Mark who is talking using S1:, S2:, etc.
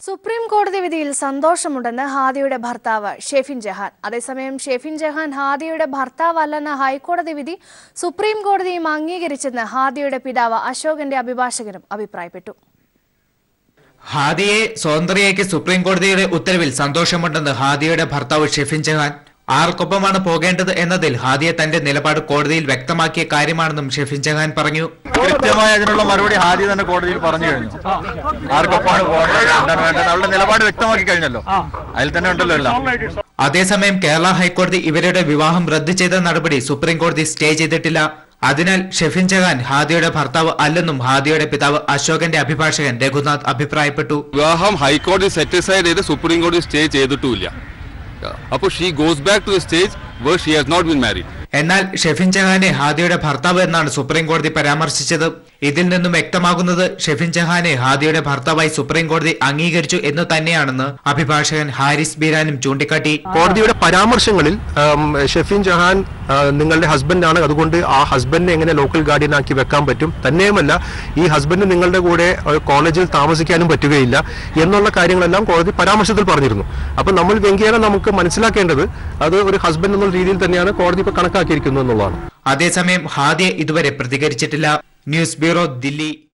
S1: supreme കോടതി വിധിയിൽ സന്തോഷമുണ്ടെന്ന് ഹാദിയുടെ ഭർത്താവ് ഷെഫിൻ ജഹാൻ അതേസമയം ഷെഫിൻ ജഹാൻ ഹാദിയുടെ ഭർത്താവല്ലെന്ന ഹൈക്കോടതി വിധി സുപ്രീം കോടതിയും അംഗീകരിച്ചെന്ന് ഹാദിയുടെ പിതാവ് അശോകന്റെ അഭിഭാഷകനും അഭിപ്രായപ്പെട്ടു
S2: ഹാദിയെ സ്വതന്ത്രയാക്കി സുപ്രീം കോടതിയുടെ ഉത്തരവിൽ സന്തോഷമുണ്ടെന്ന് ഹാദിയുടെ ഭർത്താവ് ഷെഫിൻ ജഹാൻ ആർക്കൊപ്പമാണ് പോകേണ്ടത് എന്നതിൽ ഹാദിയെ തന്റെ നിലപാട് കോടതിയിൽ വ്യക്തമാക്കിയ കാര്യമാണെന്നും ഷെഫിൻ ജഹാൻ പറഞ്ഞു
S3: കൃത്യമായി അതിനുള്ള മറുപടി ഹാദി തന്നെ കോടതിയിൽ പറഞ്ഞു കഴിഞ്ഞു ആർക്കൊപ്പമാണ് പോകേണ്ടത് എന്താണ് വേണ്ടത് അവളുടെ നിലപാട് വ്യക്തമാക്കി കഴിഞ്ഞല്ലോ അതിൽ തന്നെ ഉണ്ടല്ലോ എല്ലാം
S2: അതേസമയം കേരള ഹൈക്കോടതി ഇവരുടെ വിവാഹം റദ്ദു ചെയ്ത നടപടി സുപ്രീം കോടതി സ്റ്റേ ചെയ്തിട്ടില്ല അതിനാൽ ഷെഫിൻ ജഹാൻ ഹാദിയുടെ ഭർത്താവ് അല്ലെന്നും ഹാദിയുടെ പിതാവ് അശോകന്റെ അഭിഭാഷകൻ രഘുനാഥ് അഭിപ്രായപ്പെട്ടു
S4: വിവാഹം ഹൈക്കോടതി സെറ്റിസൈഡ് ചെയ്ത് സുപ്രീം കോടതി സ്റ്റേ ചെയ്തിട്ടുമില്ല അപ്പോൾ she goes back to the stage where she has not been married
S2: എന്നാൽ ഷെഫിൻ ജഹാനെ ഹാദിയുടെ ഭർത്താവ് എന്നാണ് സുപ്രീം കോടതി പരാമർശിച്ചത് ഇതിൽ നിന്നും വ്യക്തമാകുന്നത് ഷെഫിൻ ജഹാനെ ഹാദിയുടെ ഭർത്താവായി സുപ്രീം കോടതി അംഗീകരിച്ചു എന്ന് തന്നെയാണെന്ന് അഭിഭാഷകൻ ഹാരിസ് ബീരാനും ചൂണ്ടിക്കാട്ടി
S5: കോടതിയുടെ പരാമർശങ്ങളിൽ ഉം, ഷെഫീൻ ജഹാൻ ആ, നിങ്ങളുടെ ഹസ്ബൻഡാണ് അതുകൊണ്ട് ആ ഹസ്ബൻഡിനെ എങ്ങനെ ലോക്കൽ ഗാർഡിയൻ ആക്കി വെക്കാൻ പറ്റും തന്നെയുമല്ല ഈ ഹസ്ബൻഡ് നിങ്ങളുടെ കൂടെ ഒരു കോളേജിൽ താമസിക്കാനും പറ്റുകയില്ല എന്നുള്ള കാര്യങ്ങളെല്ലാം കോടതി പരാമർശത്തിൽ പറഞ്ഞിരുന്നു അപ്പൊ നമ്മൾ വെങ്കേന നമുക്ക് മനസ്സിലാക്കേണ്ടത് അത് ഒരു ഹസ്ബൻഡ് എന്നുള്ള രീതിയിൽ തന്നെയാണ് കോടതി ഇപ്പൊ കണക്കാക്കിയിരിക്കുന്നത് എന്നുള്ളതാണ്
S2: അതേസമയം ഹാദിയ ഇതുവരെ പ്രതികരിച്ചിട്ടില്ല ന്യൂസ് ബ്യൂറോ ദില്ലി